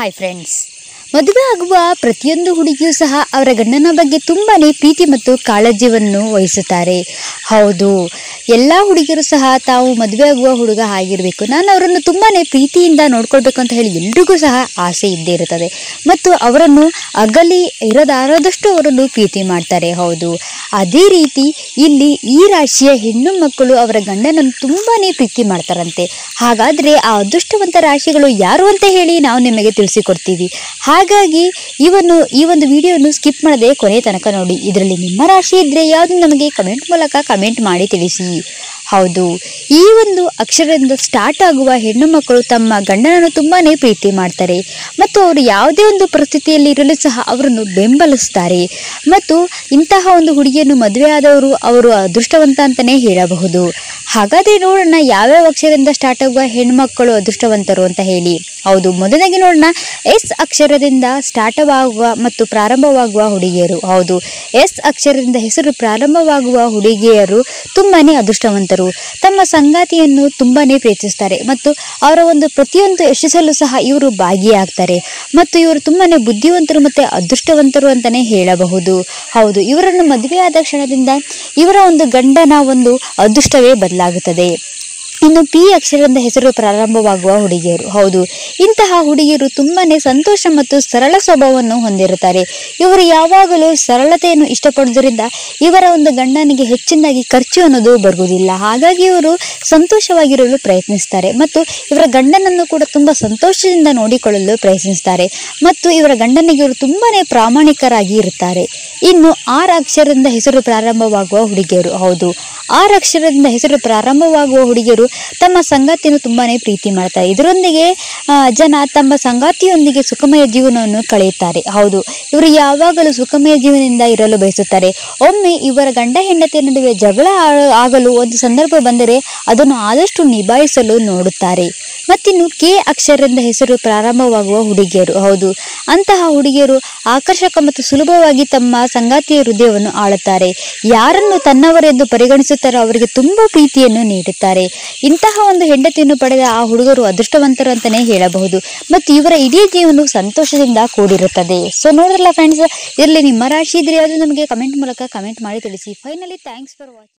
hi friends ಮದುವೆ ಆಗುವ ಪ್ರತಿಯೊಂದು ಹುಡುಗಿಯೂ ಸಹ ಅವರ ಗಂಡನ ಬಗ್ಗೆ ತುಂಬಾನೇ ಪ್ರೀತಿ ಮತ್ತು ಕಾಳಜಿಯನ್ನು ವಹಿಸುತ್ತಾರೆ ಹೌದು ಎಲ್ಲ ಹುಡುಗಿಯರು ಸಹ ತಾವು ಮದುವೆ ಆಗುವ ಹುಡುಗ ಆಗಿರಬೇಕು ನಾನು ಅವರನ್ನು ತುಂಬಾನೇ ಪ್ರೀತಿಯಿಂದ ನೋಡ್ಕೊಳ್ಬೇಕು ಅಂತ ಹೇಳಿ ಎಲ್ರಿಗೂ ಸಹ ಆಸೆ ಇದ್ದೇ ಇರುತ್ತದೆ ಮತ್ತು ಅವರನ್ನು ಅಗಲಿ ಇರದಾರದಷ್ಟು ಅವರನ್ನು ಪ್ರೀತಿ ಮಾಡ್ತಾರೆ ಹೌದು ಅದೇ ರೀತಿ ಇಲ್ಲಿ ಈ ರಾಶಿಯ ಹೆಣ್ಣು ಮಕ್ಕಳು ಅವರ ಗಂಡನನ್ನು ತುಂಬಾನೇ ಪ್ರೀತಿ ಮಾಡ್ತಾರಂತೆ ಹಾಗಾದ್ರೆ ಆ ಅದೃಷ್ಟವಂತ ರಾಶಿಗಳು ಯಾರು ಅಂತ ಹೇಳಿ ನಾವು ನಿಮಗೆ ತಿಳಿಸಿಕೊಡ್ತೀವಿ ಹಾಗಾಗಿ ಇವನ್ನು ಈ ಒಂದು ವಿಡಿಯೋವನ್ನು ಸ್ಕಿಪ್ ಮಾಡದೆ ಕೊನೆ ತನಕ ನೋಡಿ ಇದರಲ್ಲಿ ನಿಮ್ಮ ರಾಶಿ ಇದ್ರೆ ಯಾವುದು ನಮಗೆ ಕಮೆಂಟ್ ಮೂಲಕ ಕಮೆಂಟ್ ಮಾಡಿ ತಿಳಿಸಿ ಹೌದು ಈ ಒಂದು ಅಕ್ಷರದಿಂದ ಸ್ಟಾರ್ಟ್ ಆಗುವ ಹೆಣ್ಣು ಮಕ್ಕಳು ತಮ್ಮ ಗಂಡನನ್ನು ತುಂಬಾನೇ ಪ್ರೀತಿ ಮಾಡ್ತಾರೆ ಮತ್ತು ಅವರು ಯಾವುದೇ ಒಂದು ಪರಿಸ್ಥಿತಿಯಲ್ಲಿ ಇರಲು ಸಹ ಅವರನ್ನು ಬೆಂಬಲಿಸ್ತಾರೆ ಮತ್ತು ಇಂತಹ ಒಂದು ಹುಡುಗಿಯನ್ನು ಮದುವೆ ಆದವರು ಅವರು ಅದೃಷ್ಟವಂತ ಅಂತಲೇ ಹೇಳಬಹುದು ಹಾಗಾದ್ರೆ ನೋಡೋಣ ಯಾವ್ಯಾವ ಅಕ್ಷರದಿಂದ ಸ್ಟಾರ್ಟ್ ಆಗುವ ಹೆಣ್ಮಕ್ಕಳು ಅದೃಷ್ಟವಂತರು ಅಂತ ಹೇಳಿ ಹೌದು ಮೊದಲಾಗಿ ನೋಡೋಣ ಎಸ್ ಅಕ್ಷರದಿಂದ ಸ್ಟಾರ್ಟವಾಗುವ ಮತ್ತು ಪ್ರಾರಂಭವಾಗುವ ಹುಡುಗಿಯರು ಹೌದು ಎಸ್ ಅಕ್ಷರದಿಂದ ಹೆಸರು ಪ್ರಾರಂಭವಾಗುವ ಹುಡುಗಿಯರು ತುಂಬಾನೇ ಅದೃಷ್ಟವಂತರು ತಮ್ಮ ಸಂಗಾತಿಯನ್ನು ತುಂಬಾನೇ ಪ್ರೀತಿಸ್ತಾರೆ ಮತ್ತು ಅವರ ಒಂದು ಪ್ರತಿಯೊಂದು ಯಶಸ್ಸಲ್ಲೂ ಸಹ ಇವರು ಭಾಗಿಯಾಗ್ತಾರೆ ಮತ್ತು ಇವರು ತುಂಬಾನೇ ಬುದ್ಧಿವಂತರು ಮತ್ತು ಅದೃಷ್ಟವಂತರು ಅಂತಲೇ ಹೇಳಬಹುದು ಹೌದು ಇವರನ್ನು ಮದುವೆಯಾದ ಕ್ಷಣದಿಂದ ಇವರ ಒಂದು ಗಂಡನ ಒಂದು ಅದೃಷ್ಟವೇ ಬದಲಾಗುತ್ತದೆ ಇನ್ನು ಪಿ ಅಕ್ಷರದಿಂದ ಹೆಸರು ಪ್ರಾರಂಭವಾಗುವ ಹುಡುಗಿಯರು ಹೌದು ಇಂತಹ ಹುಡುಗಿಯರು ತುಂಬಾನೇ ಸಂತೋಷ ಮತ್ತು ಸರಳ ಸ್ವಭಾವವನ್ನು ಹೊಂದಿರುತ್ತಾರೆ ಇವರು ಯಾವಾಗಲೂ ಸರಳತೆಯನ್ನು ಇಷ್ಟಪಡುವುದರಿಂದ ಇವರ ಒಂದು ಗಂಡನಿಗೆ ಹೆಚ್ಚಿನದಾಗಿ ಖರ್ಚು ಅನ್ನೋದು ಬರುವುದಿಲ್ಲ ಹಾಗಾಗಿ ಇವರು ಸಂತೋಷವಾಗಿರಲು ಪ್ರಯತ್ನಿಸ್ತಾರೆ ಮತ್ತು ಇವರ ಗಂಡನನ್ನು ಕೂಡ ತುಂಬ ಸಂತೋಷದಿಂದ ನೋಡಿಕೊಳ್ಳಲು ಪ್ರಯತ್ನಿಸ್ತಾರೆ ಮತ್ತು ಇವರ ಗಂಡನಿಗೆ ಇವರು ತುಂಬಾನೇ ಪ್ರಾಮಾಣಿಕರಾಗಿ ಇರುತ್ತಾರೆ ಇನ್ನು ಆರ್ ಅಕ್ಷರದಿಂದ ಹೆಸರು ಪ್ರಾರಂಭವಾಗುವ ಹುಡುಗಿಯರು ಹೌದು ಆರ್ ಅಕ್ಷರದಿಂದ ಹೆಸರು ಪ್ರಾರಂಭವಾಗುವ ಹುಡುಗಿಯರು ತಮ್ಮ ಸಂಗಾತಿಯನ್ನು ತುಂಬಾನೇ ಪ್ರೀತಿ ಮಾಡ್ತಾರೆ ಇದರೊಂದಿಗೆ ಆ, ಜನ ತಮ್ಮ ಸಂಗಾತಿಯೊಂದಿಗೆ ಸುಖಮಯ ಜೀವನವನ್ನು ಕಳೆಯುತ್ತಾರೆ ಹೌದು ಇವರು ಯಾವಾಗಲೂ ಸುಖಮಯ ಜೀವನದಿಂದ ಇರಲು ಬಯಸುತ್ತಾರೆ ಒಮ್ಮೆ ಇವರ ಗಂಡ ಹೆಂಡತಿಯ ನಡುವೆ ಜಗಳ ಆ- ಆಗಲು ಒಂದು ಸಂದರ್ಭ ಬಂದರೆ ಅದನ್ನು ಆದಷ್ಟು ನಿಭಾಯಿಸಲು ನೋಡುತ್ತಾರೆ ಮತ್ತಿನ್ನು ಕೆ ಅಕ್ಷರದಿಂದ ಹೆಸರು ಪ್ರಾರಂಭವಾಗುವ ಹುಡುಗಿಯರು ಹೌದು ಅಂತಹ ಹುಡುಗಿಯರು ಆಕರ್ಷಕ ಮತ್ತು ಸುಲಭವಾಗಿ ತಮ್ಮ ಸಂಗಾತಿಯ ಹೃದಯವನ್ನು ಆಳುತ್ತಾರೆ ಯಾರನ್ನು ತನ್ನವರೆಂದು ಪರಿಗಣಿಸುತ್ತಾರೋ ಅವರಿಗೆ ತುಂಬಾ ಪ್ರೀತಿಯನ್ನು ನೀಡುತ್ತಾರೆ ಇಂತಹ ಒಂದು ಹೆಂಡತಿಯನ್ನು ಪಡೆದ ಆ ಹುಡುಗರು ಅದೃಷ್ಟವಂತರು ಅಂತಲೇ ಹೇಳಬಹುದು ಮತ್ತು ಇವರ ಇಡೀ ಜೀವನ ಸಂತೋಷದಿಂದ ಕೂಡಿರುತ್ತದೆ ಸೊ ನೋಡಿದ್ರಲ್ಲ ಫ್ರೆಂಡ್ಸ್ ಇದರಲ್ಲಿ ನಿಮ್ಮ ರಾಶಿ ಇದ್ರೆ ಯಾವುದು ನಮಗೆ ಕಮೆಂಟ್ ಮೂಲಕ ಕಮೆಂಟ್ ಮಾಡಿ ತಿಳಿಸಿ ಫೈನಲಿ ಥ್ಯಾಂಕ್ಸ್ ಫಾರ್ ವಾಚಿಂಗ್